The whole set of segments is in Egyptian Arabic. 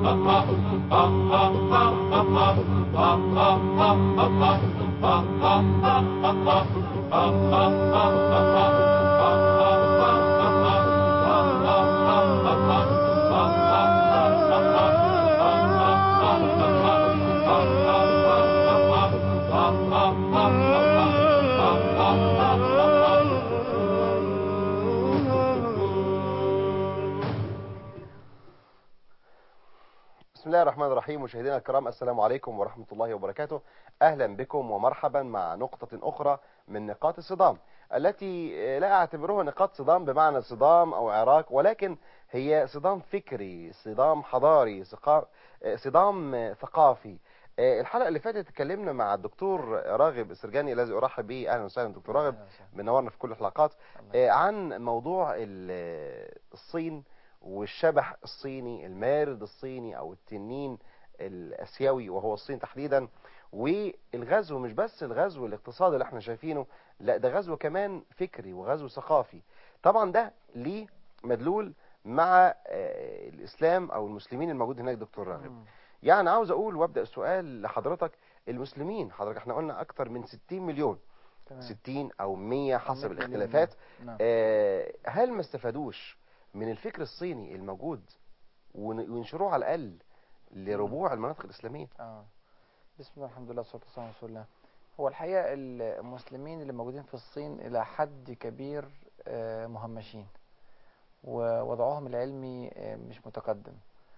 بسم الله الرحمن الرحيم مشاهدينا الكرام السلام عليكم ورحمة الله وبركاته أهلا بكم ومرحبا مع نقطة أخرى من نقاط الصدام التي لا أعتبرها نقاط صدام بمعنى صدام أو عراك ولكن هي صدام فكري صدام حضاري صقا- صدام ثقافي الحلقة اللي فاتت اتكلمنا مع الدكتور راغب السرجاني الذي أرحب به أهلا وسهلا دكتور راغب منورنا في كل الحلقات آه، عن موضوع ال- الصين والشبح الصيني المارد الصيني او التنين الاسيوي وهو الصين تحديدا والغزو مش بس الغزو الاقتصادي اللي احنا شايفينه لا ده غزو كمان فكري وغزو ثقافي طبعا ده ليه مدلول مع آه، الاسلام او المسلمين الموجود هناك دكتور راغب يعني عاوز اقول وابدا السؤال لحضرتك المسلمين حضرتك احنا قلنا اكتر من 60 مليون 60 او 100 حسب 100 مليون، الاختلافات نعم. آه، هل ما استفادوش من الفكر الصيني الموجود ون- وينشروه على الأقل لربوع المناطق الإسلامية اه بسم الله الحمد لله والصلاه والسلام على رسول الله هو الحقيقه المسلمين اللي موجودين في الصين الى حد كبير آه، مهمشين ووضعهم العلمي آه، مش متقدم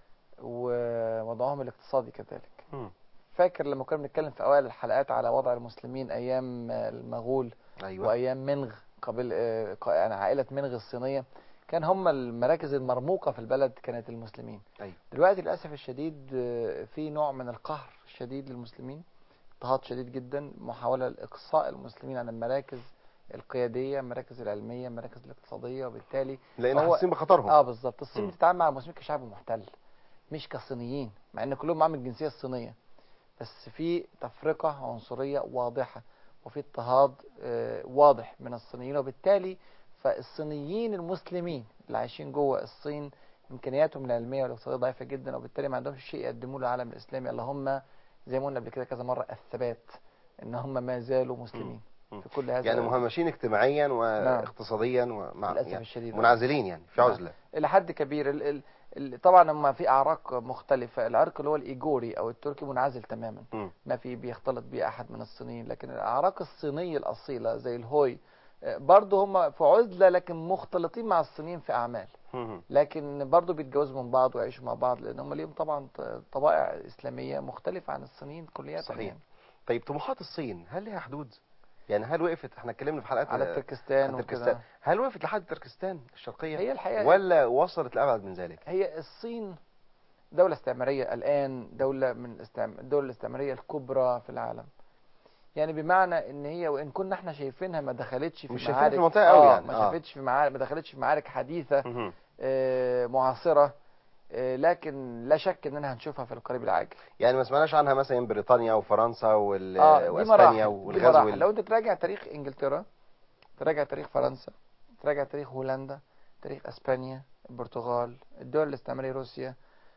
ووضعهم الاقتصادي كذلك فاكر لما كنا بنتكلم في اوائل الحلقات على وضع المسلمين ايام آه، المغول أيوة وايام منغ قبل آه، ق- يعني عائله منغ الصينيه كان هم المراكز المرموقه في البلد كانت المسلمين أيوة دلوقتي للاسف الشديد آه، في نوع من القهر الشديد للمسلمين اضطهاد شديد جدا محاوله لاقصاء المسلمين عن المراكز القياديه المراكز العلميه المراكز الاقتصاديه وبالتالي لأن هو- حاسين بخطرهم اه بالظبط الصين مم. بتتعامل مع المسلمين كشعب محتل مش كصينيين مع ان كلهم معاهم الجنسيه الصينيه بس في تفرقه عنصريه واضحه وفي اضطهاد آه، واضح من الصينيين وبالتالي فالصينيين المسلمين اللي عايشين جوه الصين امكانياتهم العلميه والاقتصاديه ضعيفه جدا وبالتالي ما عندهمش شيء يقدموه للعالم الاسلامي الا هم زي ما قلنا قبل كده كذا مره الثبات ان هم ما زالوا مسلمين مم. في كل هذا يعني مهمشين اجتماعيا واقتصاديا ومع للاسف يعني الشديد منعزلين يعني في نعم. عزلة الى حد كبير ال ال ال طبعا هم في اعراق مختلفه العرق اللي هو الايجوري او التركي منعزل تماما مم. ما في بيختلط بيه احد من الصينيين لكن الاعراق الصينيه الاصيله زي الهوي آه، برضه هم في عزله لكن مختلطين مع الصينيين في اعمال مم. لكن برضه بيتجوزوا من بعض ويعيشوا مع بعض لان هم ليهم طبعا ط- طبائع اسلاميه مختلفه عن الصينيين كليا صحيح. يعني. طيب طموحات الصين هل لها حدود؟ يعني هل وقفت احنا اتكلمنا في حلقات على آه، تركستان عن وكده تركستان هل وقفت لحد تركستان الشرقية هي الحقيقه ولا وصلت لأبعد من ذلك؟ هي الصين دولة استعمارية الآن دولة من الاستعم... الدول الاستعمارية الكبرى في العالم يعني بمعنى ان هي وان كنا احنا شايفينها ما دخلتش في مش شايفينها معارك في المنطقة قوي آه يعني، ما آه. شافتش في معارك ما دخلتش في معارك حديثة مم. آه معاصرة آه لكن لا شك اننا هنشوفها في القريب العاجل يعني ما سمعناش عنها مثلا بريطانيا وفرنسا وال... اه دي واسبانيا مراحل دي والغزو مراحل ال- لو انت تراجع تاريخ انجلترا تراجع تاريخ فرنسا تراجع تاريخ هولندا تاريخ اسبانيا البرتغال الدول الاستعمارية روسيا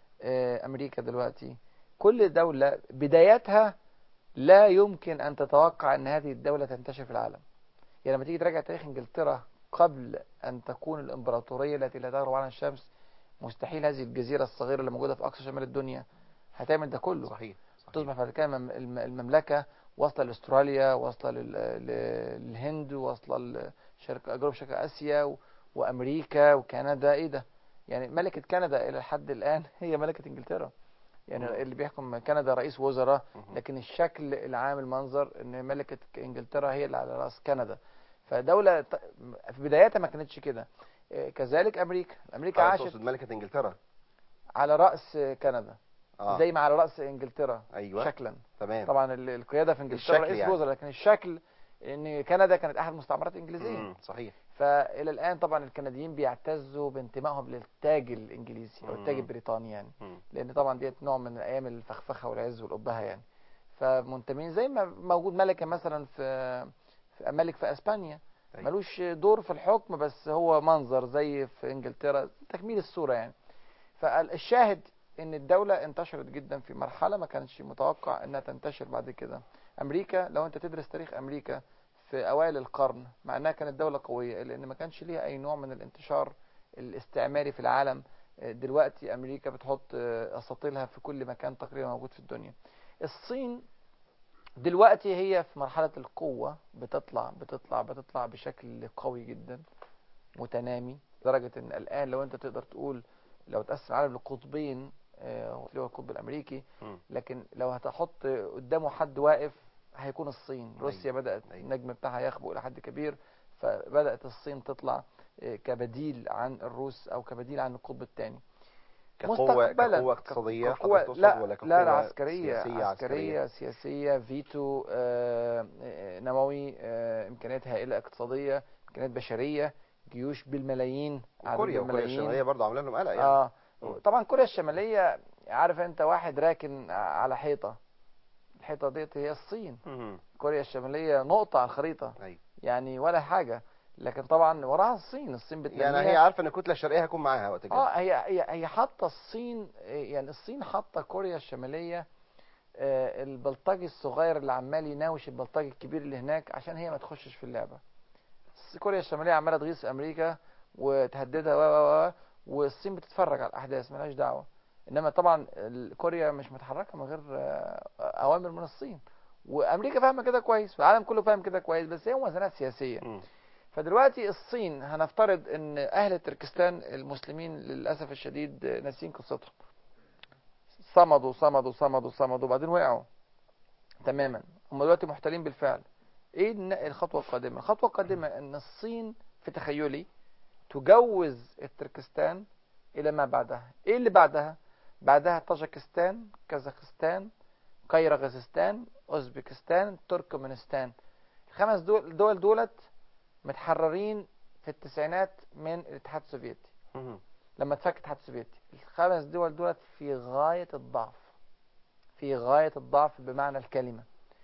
آه، امريكا دلوقتي كل دولة بدايتها لا يمكن ان تتوقع ان هذه الدولة تنتشر في العالم يعني لما تيجي تراجع تاريخ انجلترا قبل ان تكون الامبراطورية التي لا تغرب عنها الشمس مستحيل هذه الجزيرة الصغيرة اللي موجودة في اقصى شمال الدنيا هتعمل ده كله صحيح صحيح تصبح بعد كده الم- الم- المملكة واصلة لاستراليا واصلة لل- ل- للهند واصلة لشرق جنوب شرق اسيا و- وامريكا وكندا ايه ده يعني ملكة كندا الى الحد الان هي ملكة انجلترا يعني مم. اللي بيحكم كندا رئيس وزراء مهم. لكن الشكل العام المنظر ان ملكة انجلترا هي اللي على راس كندا فدولة ت- في بدايتها ما كانتش كده إيه، كذلك امريكا امريكا آه، عاشت تقصد ملكة انجلترا على راس كندا اه زي ما على راس انجلترا ايوه شكلا تمام طبعا ال- القياده في انجلترا الشكل رئيس يعني. الوزراء لكن الشكل ان كندا كانت احد المستعمرات الانجليزيه مم، صحيح فالى الان طبعا الكنديين بيعتزوا بانتمائهم للتاج الانجليزي او التاج مم. البريطاني يعني مم. لان طبعا ديت نوع من ايام الفخفخه والعز والابهه يعني فمنتمين زي ما موجود ملكه مثلا في في ملك في اسبانيا أيوة. ملوش دور في الحكم بس هو منظر زي في انجلترا تكميل الصوره يعني فالشاهد ان الدولة انتشرت جدا في مرحلة ما كانش متوقع انها تنتشر بعد كده امريكا لو انت تدرس تاريخ امريكا في اوائل القرن مع انها كانت دولة قوية الا ان ما كانش ليها اي نوع من الانتشار الاستعماري في العالم آه، دلوقتي امريكا بتحط آه، اساطيلها في كل مكان تقريبا موجود في الدنيا الصين دلوقتي هي في مرحلة القوة بتطلع بتطلع بتطلع بشكل قوي جدا متنامي لدرجة ان الان لو انت تقدر تقول لو تقسم العالم لقطبين آه، اللي هو القطب الامريكي مم. لكن لو هتحط قدامه حد واقف هيكون الصين أيوة. روسيا بدأت أيوة. النجم بتاعها يخبو إلى حد كبير فبدأت الصين تطلع آه، كبديل عن الروس أو كبديل عن القطب الثاني كقوة مستقبلا كقوة اقتصادية كقوة حضرتك تقصد لا ولا لا كقوة لا عسكرية سياسية عسكرية سياسية فيتو آه، آه، نووي آه، إمكانيات هائلة اقتصادية إمكانيات بشرية جيوش بالملايين أعداد وكوريا وكوريا بالملايين. الشمالية برضه عاملة لهم قلق يعني اه مم. طبعا كوريا الشمالية عارف انت واحد راكن على حيطة الحيطة ديت هي الصين مم. كوريا الشمالية نقطة على الخريطة أيوة. يعني ولا حاجة لكن طبعا وراها الصين الصين بتنميها يعني هي عارفة ان الكتلة الشرقية هيكون معاها وقت كده اه هي هي هي حاطة الصين يعني الصين حاطة كوريا الشمالية آه، البلطجي الصغير اللي عمال يناوش البلطجي الكبير اللي هناك عشان هي ما تخشش في اللعبة الص- كوريا الشمالية عمالة تغيظ في أمريكا وتهددها و و و والصين بتتفرج على الأحداث ملهاش دعوة إنما طبعا ال- كوريا مش متحركة من غير آه، أوامر من الصين وأمريكا فاهمة كده كويس والعالم كله فاهم كده كويس بس هي موازنات سياسية مم. فدلوقتي الصين هنفترض ان اهل تركستان المسلمين للاسف الشديد ناسين قصتهم صمدوا صمدوا صمدوا صمدوا وبعدين وقعوا تماما هم دلوقتي محتلين بالفعل ايه الن- الخطوه القادمه الخطوه القادمه ان الصين في تخيلي تجوز التركستان الى ما بعدها ايه اللي بعدها بعدها طاجكستان كازاخستان قيرغيزستان اوزبكستان تركمانستان الخمس دول دول دولت متحررين في التسعينات من الاتحاد السوفيتي مم. لما اتفك الاتحاد السوفيتي الخمس دول دولت في غاية الضعف في غاية الضعف بمعنى الكلمة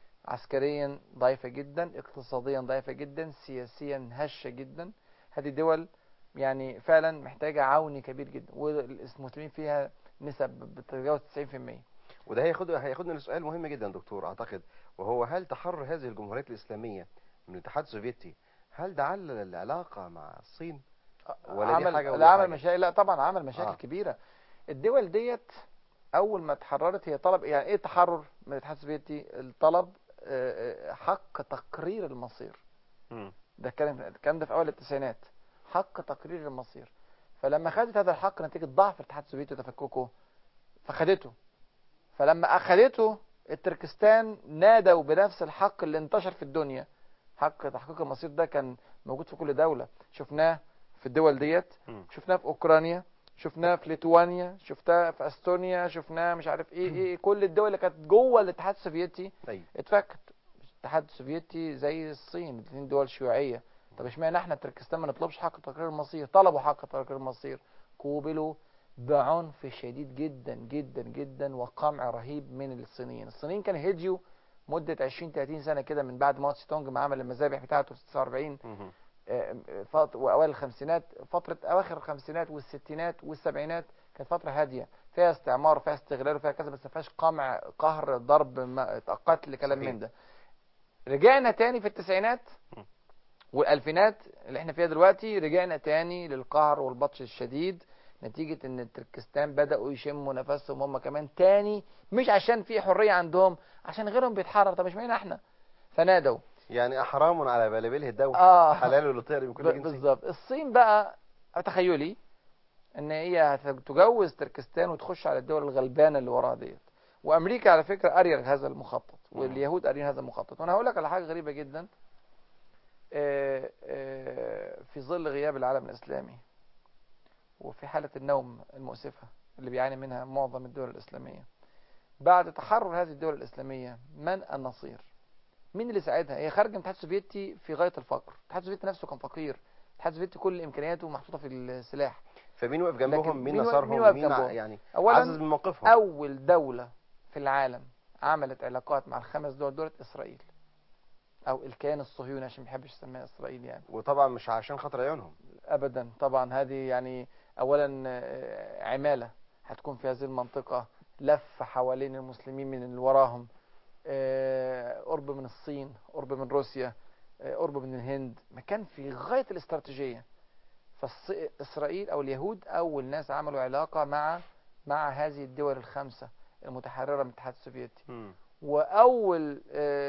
عسكريا ضعيفة جدا اقتصاديا ضعيفة جدا سياسيا هشة جدا هذه دول يعني فعلا محتاجة عون كبير جدا والمسلمين فيها نسب بتتجاوز 90% وده هياخد هياخدنا لسؤال مهم جدا دكتور اعتقد وهو هل تحرر هذه الجمهوريات الاسلاميه من الاتحاد السوفيتي هل ده علل العلاقه مع الصين ولا دي عمل حاجة ودي لا عمل حاجة؟ مشاكل لا طبعا عمل مشاكل آه. كبيرة الدول ديت اول ما اتحررت هي طلب يعني ايه التحرر من الاتحاد السوفيتي الطلب آه، آه، حق تقرير المصير مم. ده الكلام الكلام ده في اول التسعينات حق تقرير المصير فلما خدت هذا الحق نتيجة ضعف الاتحاد السوفيتي وتفككه فخدته فلما اخدته التركستان نادوا بنفس الحق اللي انتشر في الدنيا حق تحقيق المصير ده كان موجود في كل دولة شفناه في الدول ديت مم. شفناه في اوكرانيا شفناه في ليتوانيا شفناه في استونيا شفناه مش عارف ايه ايه كل الدول اللي كانت جوه الاتحاد السوفيتي طيب اتفكت الاتحاد السوفيتي زي الصين الاثنين دول شيوعيه طب اشمعنى احنا تركستان ما نطلبش حق تقرير المصير طلبوا حق تقرير المصير قوبلوا بعنف شديد جدا جدا جدا وقمع رهيب من الصينيين الصينيين كانوا هديوا مدة 20 30 سنة كده من بعد ماو تسي تونج ما عمل المذابح بتاعته في 49 مم. آه، فط- واوائل الخمسينات فتره اواخر الخمسينات والستينات والسبعينات كانت فتره هاديه فيها استعمار فيها استغلال وفيها كذا بس ما فيهاش قمع قهر ضرب ما- قتل كلام صحيح. من ده رجعنا تاني في التسعينات م. والالفينات اللي احنا فيها دلوقتي رجعنا تاني للقهر والبطش الشديد نتيجة ان التركستان بدأوا يشموا نفسهم هم كمان تاني مش عشان في حرية عندهم عشان غيرهم بيتحرر طب مش معنى احنا فنادوا يعني احرام على بلابله الدوله اه حلال لطير بكل ب- جنس بالظبط الصين بقى تخيلي ان هي هتجوز تركستان وتخش على الدول الغلبانه اللي وراها ديت وامريكا على فكره قاريه هذا المخطط مم. واليهود قاريين هذا المخطط وانا هقول لك على حاجه غريبه جدا آه، آه، في ظل غياب العالم الاسلامي وفي حاله النوم المؤسفه اللي بيعاني منها معظم الدول الاسلاميه بعد تحرر هذه الدول الاسلاميه من النصير مين اللي ساعدها هي خارجه من الاتحاد السوفيتي في غايه الفقر الاتحاد السوفيتي نفسه كان فقير الاتحاد السوفيتي كل امكانياته محطوطه في السلاح فمين وقف لكن جنبهم مين مين وقف- نصرهم مين وقف مين ع- جنبهم؟ يعني اولا عزز من موقفهم اول دوله في العالم عملت علاقات مع الخمس دول دولت اسرائيل او الكيان الصهيوني عشان ما بيحبش يسميها اسرائيل يعني وطبعا مش عشان خاطر عيونهم ابدا طبعا هذه يعني اولا آه، عماله هتكون في هذه المنطقة لف حوالين المسلمين من اللي وراهم آه، قرب من الصين قرب من روسيا آه، قرب من الهند مكان في غاية الاستراتيجية فإسرائيل أو اليهود أول ناس عملوا علاقة مع مع هذه الدول الخمسة المتحررة من الاتحاد السوفيتي مم. واول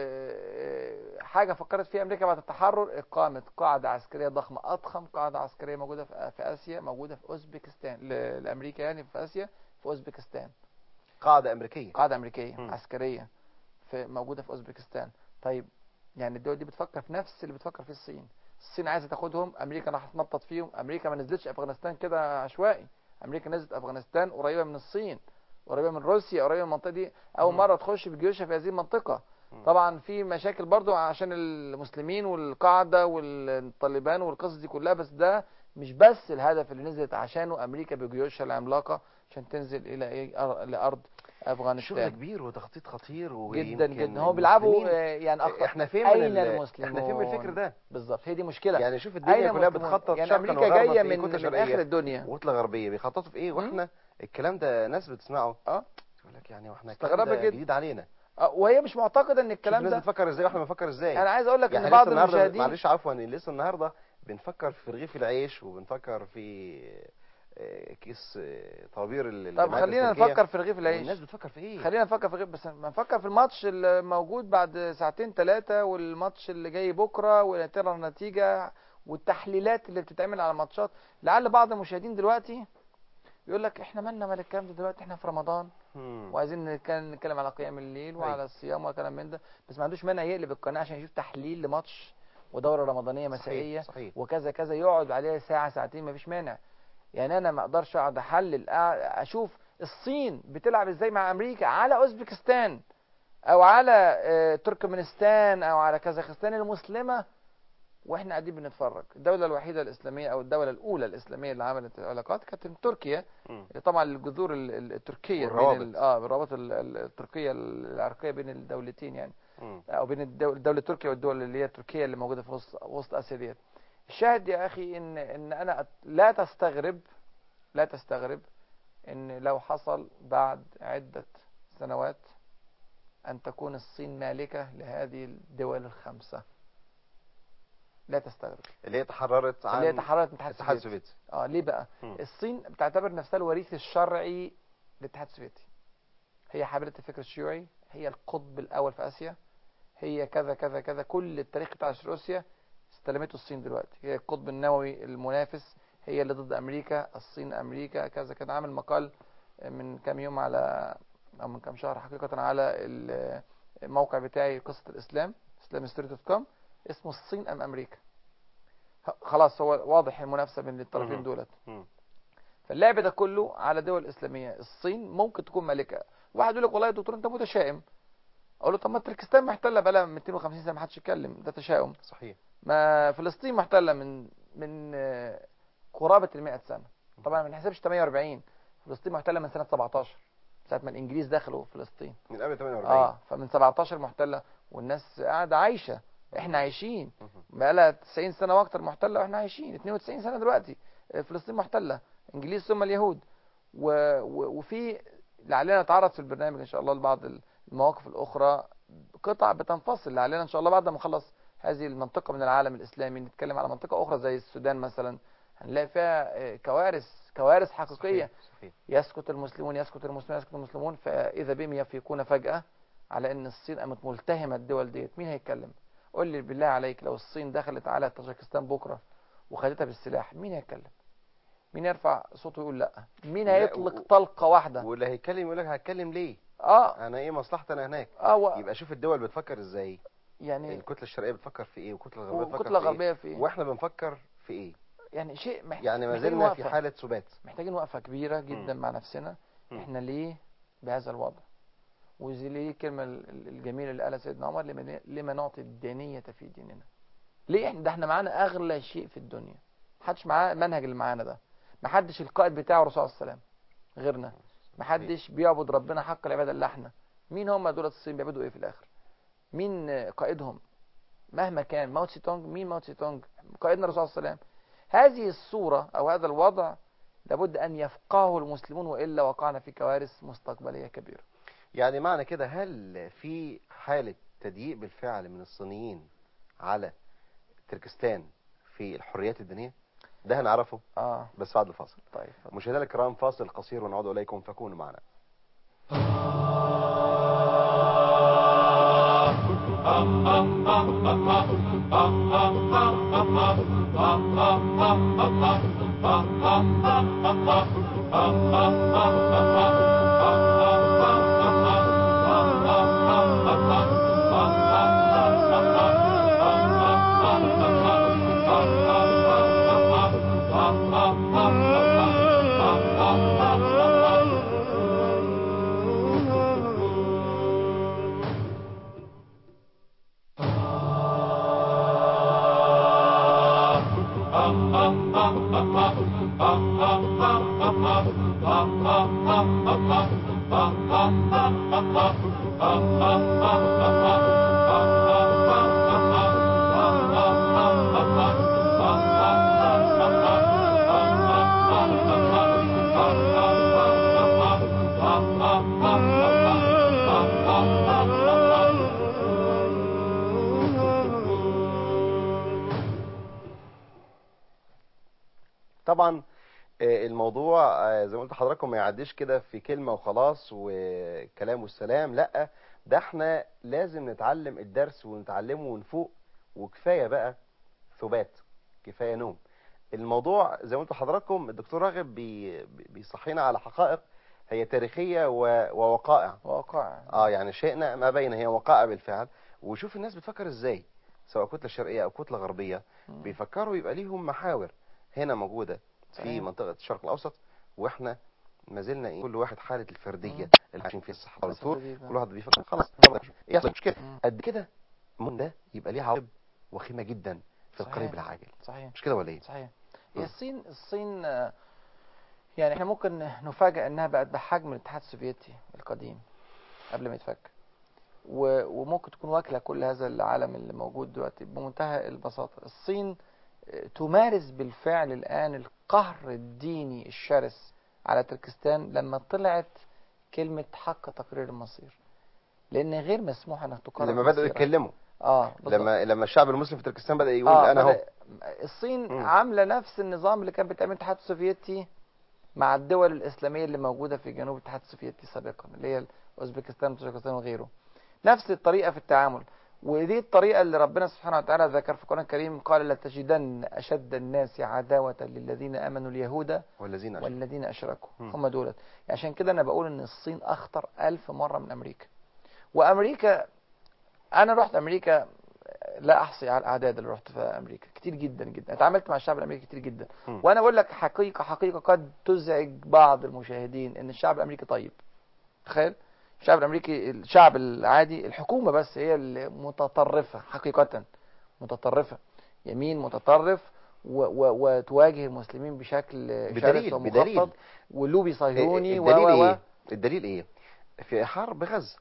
آه، حاجه فكرت فيها امريكا بعد التحرر اقامه قاعده عسكريه ضخمه اضخم قاعده عسكريه موجوده في في اسيا موجوده في اوزبكستان ل- لامريكا يعني في اسيا في اوزبكستان قاعدة أمريكية قاعده امريكيه مم. عسكريه في موجوده في اوزبكستان طيب يعني الدول دي بتفكر في نفس اللي بتفكر فيه الصين الصين عايزه تاخدهم امريكا راح تنطط فيهم امريكا ما نزلتش افغانستان كده عشوائي امريكا نزلت افغانستان قريبه من الصين قريبه من روسيا قريبه من المنطقه دي اول مم. مره تخش بجيوشها في هذه المنطقه مم. طبعا في مشاكل برضو عشان المسلمين والقاعده والطالبان والقصص دي كلها بس ده مش بس الهدف اللي نزلت عشانه امريكا بجيوشها العملاقه عشان تنزل الى ايه أر- لارض شغل افغانستان كبير وتخطيط خطير جدا ويمكن جدا هو بيلعبوا المسلمين- آه، يعني أخ... احنا فين من اين ال- المسلمون احنا فين من الفكر ده بالظبط هي دي مشكله يعني شوف الدنيا اين كلها المسلمون؟ بتخطط يعني شرقا امريكا وغربا جايه في من, كتلة من شرقية اخر الدنيا وكتلة غربية بيخططوا في ايه واحنا الكلام ده ناس بتسمعه اه يقول لك يعني واحنا الكلام مستغربة ده جدا. جديد علينا آه، وهي مش معتقده ان شوف الكلام الناس ده بتفكر ازاي واحنا بنفكر ازاي انا عايز اقول لك يعني ان لسه بعض النهارده المشاهدين معلش عفوا لسه النهارده بنفكر في رغيف العيش وبنفكر في آه، كيس آه، طوابير ال- طب الجماعات خلينا الإسلامية. نفكر في رغيف والناس العيش بتفكر في ايه خلينا نفكر في غير بس ما نفكر في الماتش اللي موجود بعد ساعتين ثلاثة والماتش اللي جاي بكرة وترى النتيجة والتحليلات اللي بتتعمل على الماتشات لعل بعض المشاهدين دلوقتي يقول لك احنا مالنا مال الكلام ده دلوقتي احنا في رمضان مم. وعايزين نتكلم نتكلم على قيام الليل وعلى أيوة. الصيام وكلام من ده بس ما عندوش مانع يقلب القناة عشان يشوف تحليل لماتش ودورة رمضانية مسائية صحيح صحيح وكذا كذا يقعد عليها ساعة ساعتين مفيش مانع يعني انا ما اقدرش اقعد احلل أع- اشوف الصين بتلعب ازاي مع امريكا على اوزبكستان او على آه، تركمانستان او على كازاخستان المسلمة واحنا قاعدين بنتفرج الدولة الوحيدة الاسلامية او الدولة الاولى الاسلامية اللي عملت علاقات كانت تركيا مم. طبعا الجذور ال- ال- التركية بين والروابط. ال- اه الروابط ال- ال- التركية العرقية بين الدولتين يعني مم. او بين الدول- الدوله تركيا والدول اللي هي تركيا اللي موجوده في وسط وسط اسيا ديت الشاهد يا اخي ان ان انا أت- لا تستغرب لا تستغرب ان لو حصل بعد عده سنوات ان تكون الصين مالكه لهذه الدول الخمسه لا تستغرب اللي هي تحررت عن اللي هي تحررت من الاتحاد الاتحاد السوفيتي السوفيتي اه ليه بقى مم. الصين بتعتبر نفسها الوريث الشرعي للاتحاد السوفيتي هي حاملة الفكر الشيوعي هي القطب الأول في آسيا هي كذا كذا كذا كل التاريخ بتاع روسيا استلمته الصين دلوقتي هي القطب النووي المنافس هي اللي ضد أمريكا الصين أمريكا كذا كذا عامل مقال من كام يوم على أو من كام شهر حقيقة على ال- الموقع بتاعي قصة الإسلام islamhistory.com اسمه الصين أم أمريكا خلاص هو واضح المنافسة بين الطرفين مهم. دولت مم. فاللعب ده كله على دول اسلاميه الصين ممكن تكون مالكه واحد يقول لك والله يا دكتور انت متشائم اقول له طب ما تركستان محتله بقى 250 سنه ما حدش يتكلم ده تشاؤم صحيح ما فلسطين محتله من من آه، قرابه ال 100 سنه طبعا ما نحسبش 48 فلسطين محتله من سنه 17 ساعه ما الانجليز دخلوا فلسطين من قبل 48 اه فمن 17 محتله والناس قاعده عايشه احنا عايشين مهم. بقالها 90 سنه واكتر محتله واحنا عايشين 92 سنه دلوقتي آه، فلسطين محتله انجليز ثم اليهود و... و... وفي لعلنا نتعرض في البرنامج ان شاء الله لبعض المواقف الاخرى قطع بتنفصل لعلنا ان شاء الله بعد ما نخلص هذه المنطقه من العالم الاسلامي نتكلم على منطقه اخرى زي السودان مثلا هنلاقي فيها آه، كوارث كوارث حقيقيه صحيح صحيح يسكت المسلمون يسكت المسلمون يسكت المسلمون فاذا بهم يفيقون فجاه على ان الصين قامت ملتهمه الدول ديت مين هيتكلم قول لي بالله عليك لو الصين دخلت على طاجيكستان بكره وخدتها بالسلاح مين هيتكلم مين يرفع صوته ويقول لا مين لا، هيطلق و- طلقه واحده واللي هيتكلم يقول لك هتكلم ليه اه انا ايه مصلحتي انا هناك اه و... يبقى شوف الدول بتفكر ازاي يعني الكتله الشرقيه بتفكر في ايه والكتله الغربيه بتفكر وكتله في ايه غربيه في ايه واحنا بنفكر في ايه يعني شيء محتاج يعني ما محتاجين زلنا في وقفة. حاله ثبات محتاجين وقفه كبيره جدا مم. مع نفسنا مم. احنا ليه بهذا الوضع وزي ليه الكلمه ال- ال- الجميله اللي قالها سيدنا عمر لما لما نعطي الدينيه في ديننا ليه احنا ده احنا معانا اغلى شيء في الدنيا محدش معاه المنهج اللي معانا ده محدش القائد بتاعه الرسول صلى الله عليه وسلم غيرنا محدش بيعبد ربنا حق العباده الا احنا مين هم دول الصين بيعبدوا ايه في الاخر مين آه، قائدهم مهما كان ماو تسي تونج مين ماو تسي تونج قائدنا الرسول صلى الله عليه وسلم هذه الصوره او هذا الوضع لابد أن يفقهه المسلمون وإلا وقعنا في كوارث مستقبلية كبيرة يعني معنى كده هل في حالة تضييق بالفعل من الصينيين على تركستان في الحريات الدينية ده هنعرفه آه بس بعد الفاصل طيب اتفضل. مشاهدينا الكرام فاصل قصير ونعود إليكم فكونوا معنا طبعا آه، الموضوع آه، زي ما قلت لحضراتكم ما يعديش كده في كلمة وخلاص وكلام والسلام لا ده احنا لازم نتعلم الدرس ونتعلمه ونفوق وكفاية بقى ثبات كفاية نوم الموضوع زي ما قلت لحضراتكم الدكتور راغب بي بيصحينا على حقائق هي تاريخية و- ووقائع واقع اه يعني شئنا ما بين هي وقائع بالفعل وشوف الناس بتفكر ازاي سواء كتلة شرقية او كتلة غربية مم. بيفكروا يبقى ليهم محاور هنا موجودة في صحيح. منطقة الشرق الأوسط واحنا ما زلنا إيه كل واحد حالة الفردية مم. اللي عايشين فيها الصحراء للأسف والطول الشديد، آه. كل واحد بيفكر خلاص ايه اصل مشكلة مم. قد كده المهم ده يبقى ليه عواقب وخيمة جدا في صحيح. القريب العاجل صحيح مش كده ولا ايه؟ صحيح مم. هي الصين الصين آه، يعني احنا ممكن نفاجئ انها بقت بحجم الاتحاد السوفيتي القديم قبل ما يتفك و- وممكن تكون واكله كل هذا العالم اللي موجود دلوقتي بمنتهى البساطه الصين آه، تمارس بالفعل الان القهر الديني الشرس على تركستان لما طلعت كلمه حق تقرير المصير لان غير مسموح انك تقرر لما بدأوا مصيرك. يتكلموا اه بالظبط. لما لما الشعب المسلم في تركستان بدأ يقول اه انا اهو بدأ- الصين مم. عامله نفس النظام اللي كان بتعمله الاتحاد السوفيتي مع الدول الاسلاميه اللي موجوده في جنوب الاتحاد السوفيتي سابقا اللي هي اوزبكستان وطاجيكستان وغيره نفس الطريقه في التعامل ودي الطريقه اللي ربنا سبحانه وتعالى ذكر في القران الكريم قال لتجدن اشد الناس عداوه للذين امنوا اليهود والذين أشركوا. والذين اشركوا مم. هم دولت عشان كده انا بقول ان الصين اخطر ألف مره من امريكا وامريكا انا رحت امريكا لا احصي على الاعداد اللي رحت في امريكا كتير جدا جدا اتعاملت مع الشعب الامريكي كتير جدا مم. وانا بقول لك حقيقه حقيقه قد تزعج بعض المشاهدين ان الشعب الامريكي طيب تخيل الشعب الامريكي الشعب العادي الحكومه بس هي المتطرفه حقيقه متطرفه يمين متطرف و و وتواجه المسلمين بشكل بدليل- شرس بدليل. ومخطط ولوبي صهيوني و الدليل و و ايه الدليل ايه في حرب غزة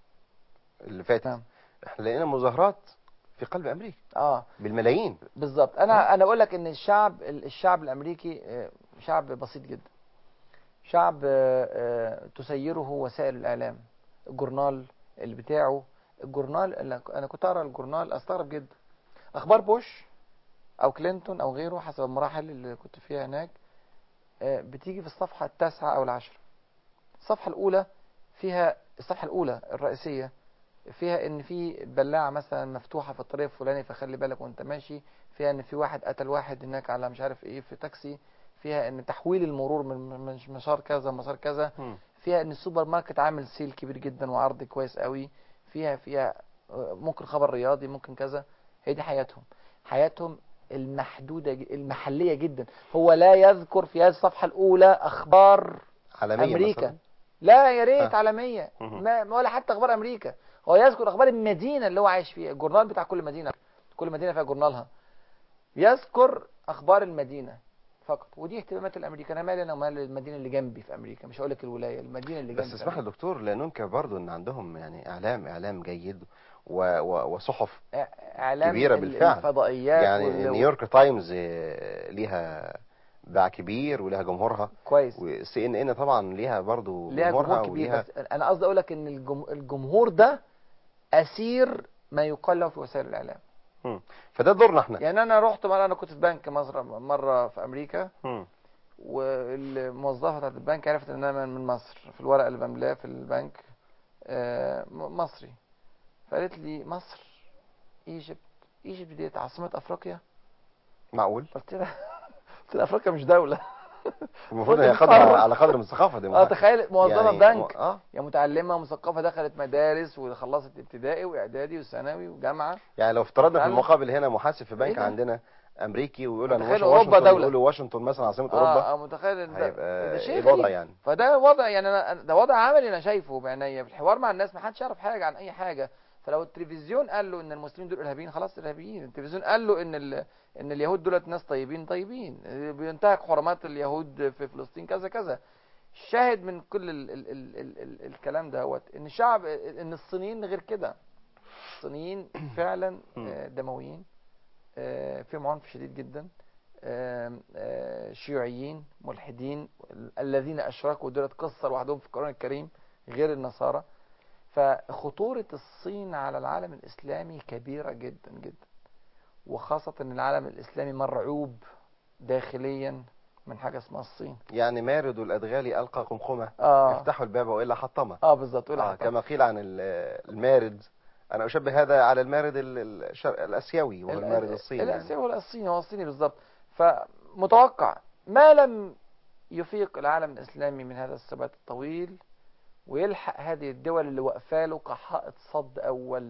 اللي فاتت نعم. احنا لقينا مظاهرات في قلب امريكا اه بالملايين بالظبط انا انا اقول لك ان الشعب الشعب الامريكي آه، شعب بسيط جدا شعب آه، آه، تسيره وسائل الاعلام الجورنال اللي بتاعه الجورنال اللي انا كنت اقرا الجورنال استغرب جدا اخبار بوش او كلينتون او غيره حسب المراحل اللي كنت فيها هناك آه، بتيجي في الصفحه التاسعه او العاشره الصفحه الاولى فيها الصفحه الاولى الرئيسيه فيها ان في بلاعه مثلا مفتوحه في الطريق الفلاني فخلي بالك وانت ماشي فيها ان في واحد قتل واحد هناك على مش عارف ايه في تاكسي فيها ان تحويل المرور من من مسار كذا مسار كذا مم. فيها ان السوبر ماركت عامل سيل كبير جدا وعرض كويس قوي فيها فيها آه، ممكن خبر رياضي ممكن كذا هي دي حياتهم حياتهم المحدوده ج- المحليه جدا هو لا يذكر في هذه الصفحه الاولى اخبار عالمية امريكا مثلا لا يا ريت آه. عالميه مهم. ما ما ولا حتى اخبار امريكا هو يذكر اخبار المدينه اللي هو عايش فيها الجورنال بتاع كل مدينه كل مدينه فيها جورنالها يذكر اخبار المدينه فقط ودي اهتمامات الامريكان انا مالي انا ومال المدينه اللي جنبي في امريكا مش هقول لك الولايه المدينه اللي جنبي بس في اسمح لي أمريكا. دكتور لا ننكر برضو ان عندهم يعني اعلام اعلام جيد و و وصحف اعلام كبيرة ال- بالفعل. الفضائيات يعني وال- نيويورك تايمز آه، ليها باع كبير ولها جمهورها كويس وسي ان ان طبعا ليها برضو ليها جمهورها جمهور كبير وليها بس انا قصدي اقول لك ان الجم- الجمهور ده اسير ما يقال له في وسائل الاعلام مم. فده دورنا احنا يعني انا رحت مره انا كنت في بنك مصر مره في امريكا مم. والموظفه بتاعت البنك عرفت ان انا من مصر في الورق اللي بملاه في البنك آه، م- مصري فقالت لي مصر ايجيبت ايجيبت ديت عاصمه افريقيا معقول قلت لها قلت لها افريقيا مش دوله المفروض قلت هي بتتفرج. قدر على قدر من الثقافه دي اه تخيل موظفه يعني بنك اه يا متعلمه مثقفه دخلت مدارس وخلصت ابتدائي واعدادي وثانوي وجامعه يعني لو افترضنا في فعلا. المقابل هنا محاسب في بنك إيه ده؟ عندنا امريكي ويقول انا متخيل واش- أوروبا واشنطن دولة. يقولوا واشنطن مثلا عاصمه اه اوروبا اه متخيل ان ده, هيبقى ده شيء ايه الوضع غريب. يعني فده وضع يعني انا ده وضع عملي انا شايفه بعينيا في الحوار مع الناس ما حدش يعرف حاجه عن اي حاجه فلو التلفزيون قال له ان المسلمين دول ارهابيين خلاص ارهابيين التلفزيون قال له ان ال... ان اليهود دولت ناس طيبين طيبين بينتهك حرمات اليهود في فلسطين كذا كذا شاهد من كل ال... ال... ال... ال... ال... الكلام دهوت ان الشعب ان الصينيين غير كده الصينيين فعلا آه، دمويين آه، فيهم عنف شديد جدا آم، آه، شيوعيين ملحدين الذين اشركوا دولت قصه لوحدهم في القران الكريم غير النصارى فخطوره الصين على العالم الاسلامي كبيره جدا جدا وخاصه ان العالم الاسلامي مرعوب داخليا من حاجه اسمها الصين يعني مارد الادغال القى قمقمه اه افتحوا الباب والا حطمه اه بالظبط قول آه حتى. كما قيل عن ال- المارد انا اشبه هذا على المارد ال- ال- الشر- الاسيوي وهو ال- المارد ال- الصيني الاسيوي يعني. هو الصيني هو الصيني بالظبط فمتوقع ما لم يفيق العالم الاسلامي من هذا الثبات الطويل ويلحق هذه الدول اللي واقفه له كحائط صد اول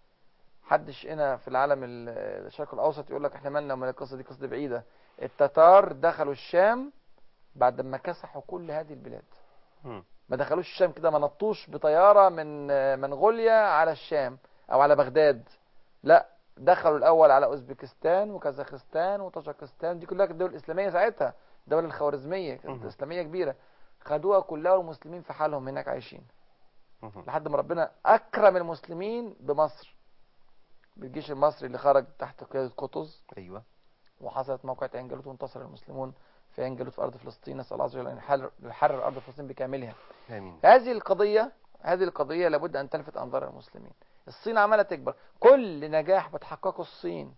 حدش هنا في العالم ال- الشرق الاوسط يقول لك احنا مالنا ومال القصه دي قصه بعيده التتار دخلوا الشام بعد ما كسحوا كل هذه البلاد مم. ما دخلوش الشام كده ما نطوش بطياره من آه، منغوليا على الشام او على بغداد لا دخلوا الاول على اوزبكستان وكازاخستان وطاجكستان دي كلها كانت دول اسلاميه ساعتها الدوله الخوارزميه كانت مهم. اسلاميه كبيره خدوها كلها والمسلمين في حالهم هناك عايشين مهم. لحد ما ربنا اكرم المسلمين بمصر بالجيش المصري اللي خرج تحت قياده قطز ايوه وحصلت موقعة عين جالوت وانتصر المسلمون في عين جالوت في ارض فلسطين نسال الله عز وجل ان يحرر- يحرر ارض فلسطين بكاملها امين هذه القضية هذه القضية لابد أن تلفت أنظار المسلمين الصين عمالة تكبر كل نجاح بتحققه الصين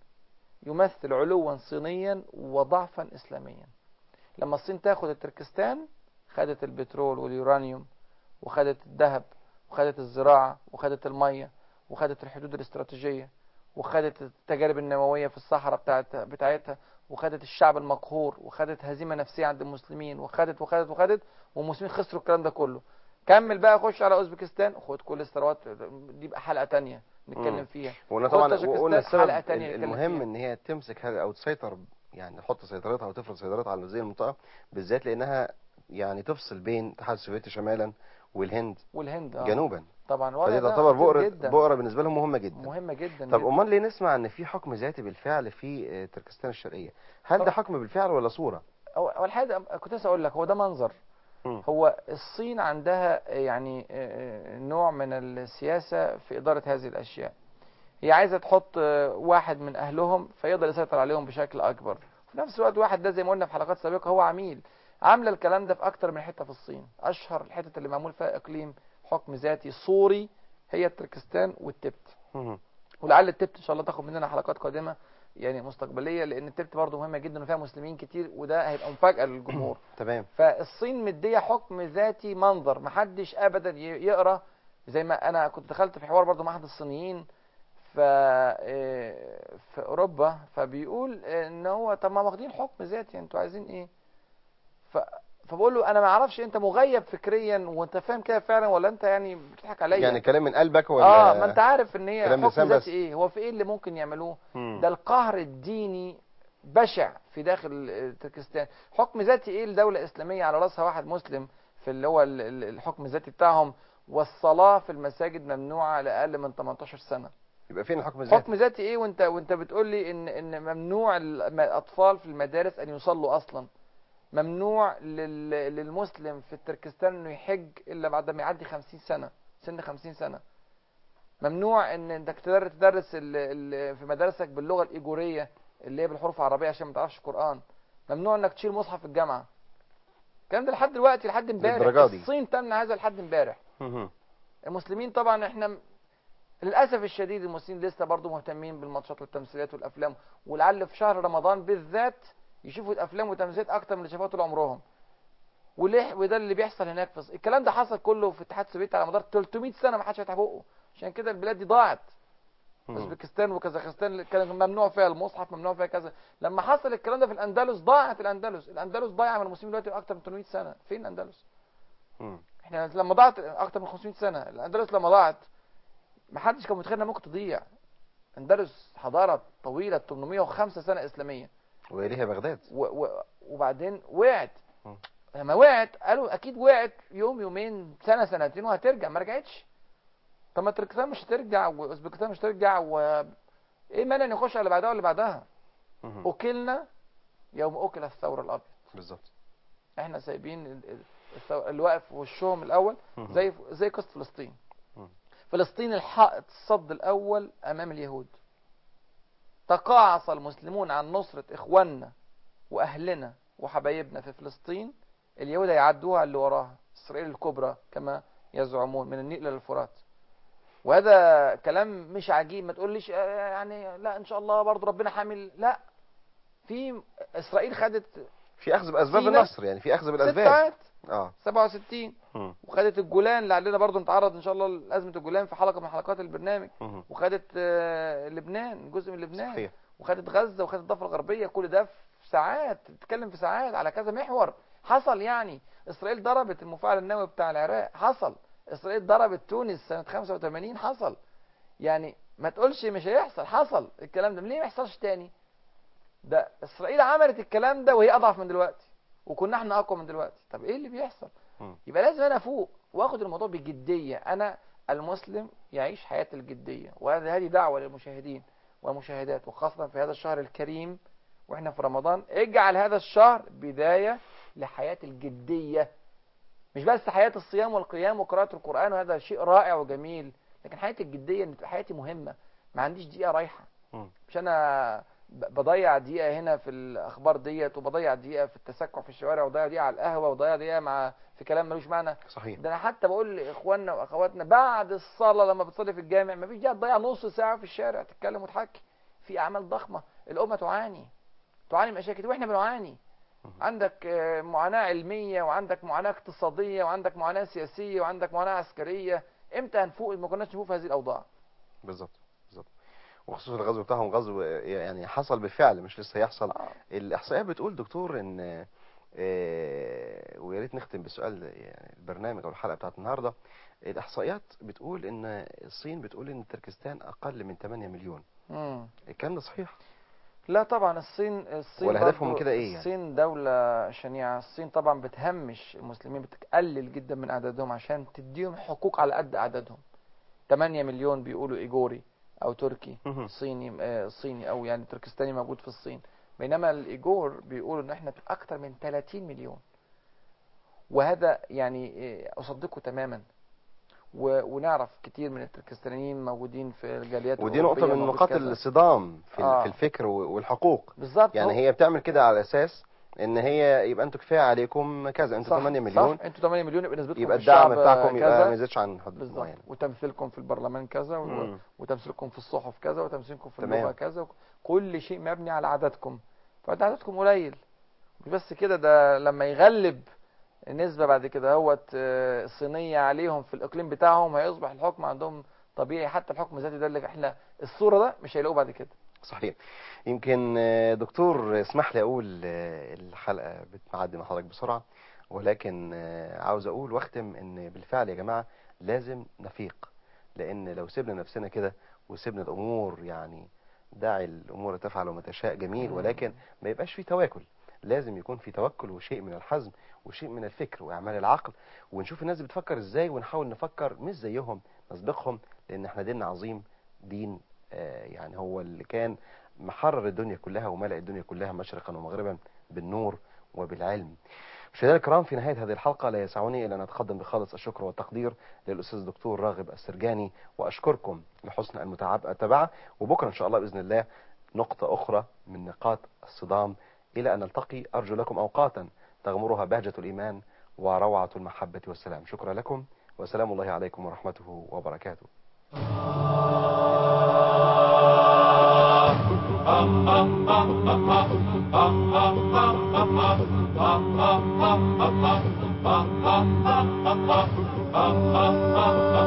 يمثل علوا صينيا وضعفا إسلاميا لما الصين تاخد التركستان خدت البترول واليورانيوم وخدت الذهب وخدت الزراعة وخدت المية وخدت الحدود الاستراتيجية وخدت التجارب النووية في الصحراء بتاعت بتاعتها وخدت الشعب المقهور وخدت هزيمة نفسية عند المسلمين وخدت وخدت وخدت والمسلمين خسروا الكلام ده كله كمل بقى خش على اوزبكستان خد كل الثروات دي بقى حلقة تانية مم. نتكلم فيها وقلنا خد طبعا طاجكستان وقلنا السبب حلقة تانية نتكلم المهم فيها. ان هي تمسك هذا او تسيطر يعني تحط سيطرتها او تفرض سيطرتها على هذه المنطقه بالذات لانها يعني تفصل بين الاتحاد السوفيتي شمالا والهند والهند آه. جنوبا طبعا الوضع فدي ده تعتبر خطير بؤره جدا بؤره بالنسبه لهم مهمه جدا مهمة جدا طب جداً. امال ليه نسمع ان في حكم ذاتي بالفعل في آه، تركستان الشرقيه هل ده طبعا. حكم بالفعل ولا صوره هو هو الحقيقة كنت لسه اقول لك هو ده منظر مم. هو الصين عندها يعني آه، نوع من السياسة في إدارة هذه الأشياء هي عايزة تحط آه، واحد من أهلهم فيقدر يسيطر عليهم بشكل أكبر في نفس الوقت واحد ده زي ما قلنا في حلقات سابقة هو عميل عاملة الكلام ده في أكتر من حتة في الصين أشهر الحتة اللي معمول فيها إقليم حكم ذاتي صوري هي تركستان والتبت مم. ولعل التبت ان شاء الله تاخد مننا حلقات قادمه يعني مستقبليه لان التبت برضه مهمه جدا وفيها مسلمين كتير وده هيبقى مفاجاه للجمهور تمام فالصين مديه حكم ذاتي منظر محدش ابدا ي- يقرا زي ما انا كنت دخلت في حوار برضه مع احد الصينيين ف إيه، في اوروبا فبيقول ان هو طب ما واخدين حكم ذاتي انتوا عايزين ايه ف فبقول له انا ما اعرفش انت مغيب فكريا وانت فاهم كده فعلا ولا انت يعني بتضحك عليا يعني كلام من قلبك ولا اه ما انت عارف ان هي كلام حكم لسان بس. ذاتي ايه هو في ايه اللي ممكن يعملوه مم. ده القهر الديني بشع في داخل آه، تركستان حكم ذاتي ايه لدولة اسلامية على راسها واحد مسلم في اللي هو ال- ال- الحكم الذاتي بتاعهم والصلاة في المساجد ممنوعة لأقل من 18 سنة يبقى فين الحكم الذاتي حكم ذاتي ايه وانت وانت بتقول لي ان ان ممنوع الم- الاطفال في المدارس ان يصلوا اصلا ممنوع لل- للمسلم في تركستان انه يحج الا بعد ما يعدي 50 سنة سن 50 سنة ممنوع ان انك تدر- تدرس ال- ال- في مدارسك باللغة الايجورية اللي هي بالحروف العربية عشان ما تعرفش قرآن ممنوع انك تشيل مصحف في الجامعه الكلام ده لحد دلوقتي لحد امبارح للدرجة دي. الصين تمنع هذا لحد امبارح مهم. المسلمين طبعا احنا م- للاسف الشديد المسلمين لسه برضو مهتمين بالماتشات والتمثيليات والافلام ولعل في شهر رمضان بالذات يشوفوا الافلام والتمثيليات اكتر من اللي شافوها طول عمرهم وليه وده اللي بيحصل هناك في الص- الكلام ده حصل كله في الاتحاد السوفيتي على مدار 300 سنه ما حدش فتح بقه عشان كده البلاد دي ضاعت مهم. اوزبكستان وكازاخستان كان ممنوع فيها المصحف ممنوع فيها كذا لما حصل الكلام ده في الاندلس ضاعت الاندلس الاندلس ضايعه من المسلمين دلوقتي اكتر من 800 سنه فين الاندلس مم. احنا لما ضاعت اكتر من 500 سنه الاندلس لما ضاعت ما حدش كان متخيل انها ممكن تضيع اندلس حضاره طويله 805 سنه اسلاميه وإليها بغداد و و وبعدين وقعت مم. لما وقعت قالوا اكيد وقعت يوم يومين سنه سنتين وهترجع ما رجعتش طب ما تركستان مش هترجع واوزبكستان مش هترجع و ايه مانع نخش على اللي بعدها واللي بعدها مهم. اكلنا يوم اكل الثور الابيض بالظبط احنا سايبين ال- ال- الثور- اللي واقف في وشهم الاول مهم. زي زي قصه فلسطين مم. فلسطين الحائط الصد الاول امام اليهود تقاعس المسلمون عن نصرة اخواننا واهلنا وحبايبنا في فلسطين اليهود هيعدوها اللي وراها اسرائيل الكبرى كما يزعمون من النيل الى الفرات وهذا كلام مش عجيب ما تقوليش آه، يعني لا ان شاء الله برضو ربنا حامل لا في اسرائيل خدت في أخذ بأسباب سينا. النصر يعني في أخذ ست بالأسباب ساعات اه 67 مم. وخدت الجولان لعلنا برضو نتعرض ان شاء الله لازمه الجولان في حلقه من حلقات البرنامج مهم. وخدت آه، لبنان جزء من لبنان صحيح وخدت غزه وخدت الضفه الغربيه كل ده في ساعات تتكلم في ساعات على كذا محور حصل يعني اسرائيل ضربت المفاعل النووي بتاع العراق حصل اسرائيل ضربت تونس سنه 85 حصل يعني ما تقولش مش هيحصل حصل الكلام ده ليه ما يحصلش تاني ده اسرائيل عملت الكلام ده وهي اضعف من دلوقتي وكنا احنا اقوى من دلوقتي طب ايه اللي بيحصل مم. يبقى لازم انا افوق واخد الموضوع بجديه انا المسلم يعيش حياه الجديه وهذه هذه دعوه للمشاهدين والمشاهدات وخاصه في هذا الشهر الكريم واحنا في رمضان اجعل هذا الشهر بدايه لحياه الجديه مش بس حياه الصيام والقيام وقراءه القران وهذا شيء رائع وجميل لكن حياه الجديه ان تبقى حياتي مهمه ما عنديش دقيقه رايحه مم. مش انا ب- بضيع دقيقه هنا في الاخبار ديت وبضيع دقيقه في التسكع في الشوارع وبضيع دقيقه على القهوه وبضيع دقيقه مع في كلام ملوش معنى صحيح ده انا حتى بقول لاخواننا واخواتنا بعد الصلاه لما بتصلي في الجامع مفيش داعي تضيع نص ساعه في الشارع تتكلم وتحكي في اعمال ضخمه الامه تعاني تعاني من اشياء كتير واحنا بنعاني عندك آه، معاناه علميه وعندك معاناه اقتصاديه وعندك معاناه سياسيه وعندك معاناه عسكريه امتى هنفوق ما كناش نفوق في هذه الاوضاع بالظبط بالظبط وخصوصا الغزو بتاعهم غزو يعني حصل بالفعل مش لسه هيحصل آه. الاحصائيات بتقول دكتور ان آه، ويا ريت نختم بالسؤال ده، يعني البرنامج او الحلقه بتاعت النهارده الاحصائيات بتقول ان الصين بتقول ان تركستان اقل من 8 مليون مم. الكلام ده صحيح لا طبعا الصين الصين ولا هدفهم برضو- من كده إيه يعني؟ الصين دولة شنيعة الصين طبعا بتهمش المسلمين بتقلل جدا من أعدادهم عشان تديهم حقوق على قد أعدادهم 8 مليون بيقولوا إيجوري أو تركي مهم. صيني آه، صيني أو يعني تركستاني موجود في الصين بينما الإيجور بيقولوا إن إحنا أكتر من 30 مليون وهذا يعني آه، أصدقه تماما و- ونعرف كتير من التركستانيين موجودين في الجاليات ودي نقطه الأوروبية من موجود نقاط كذا. الصدام في آه. في الفكر والحقوق بالظبط يعني هو- هي بتعمل كده على اساس ان هي يبقى انتوا كفايه عليكم كذا انتوا 8 مليون صح انتوا 8 مليون يبقى نسبتكم يبقى في الدعم الشعب بتاعكم يبقى كذا ما يزيدش عن حد بالظبط معين وتمثيلكم في البرلمان كذا و... مم. وتمثيلكم في الصحف كذا وتمثيلكم في تمام. اللغه كذا كل شيء مبني على عددكم فده عددكم قليل مش بس كده ده لما يغلب النسبه بعد كده هوت آه، الصينيه عليهم في الاقليم بتاعهم هيصبح الحكم عندهم طبيعي حتى الحكم الذاتي ده اللي احنا الصوره ده مش هيلاقوه بعد كده صحيح يمكن آه، دكتور اسمح لي اقول آه، الحلقه بتعدي مع حضرتك بسرعه ولكن آه، عاوز اقول واختم ان بالفعل يا جماعه لازم نفيق لان لو سيبنا نفسنا كده وسيبنا الامور يعني داعي الامور تفعل وما تشاء جميل مم. ولكن ما يبقاش في تواكل لازم يكون في توكل وشيء من الحزم وشيء من الفكر واعمال العقل ونشوف الناس بتفكر ازاي ونحاول نفكر مش زيهم نسبقهم لان احنا ديننا عظيم دين آه، يعني هو اللي كان محرر الدنيا كلها وملأ الدنيا كلها مشرقا ومغربا بالنور وبالعلم مشاهدينا الكرام في نهاية هذه الحلقة لا يسعني إلا أن أتقدم بخالص الشكر والتقدير للأستاذ الدكتور راغب السرجاني وأشكركم لحسن المتابعة وبكرة إن شاء الله بإذن الله نقطة أخرى من نقاط الصدام إلى أن نلتقي أرجو لكم أوقاتا تغمرها بهجة الإيمان وروعة المحبة والسلام شكرا لكم وسلام الله عليكم ورحمته وبركاته Ah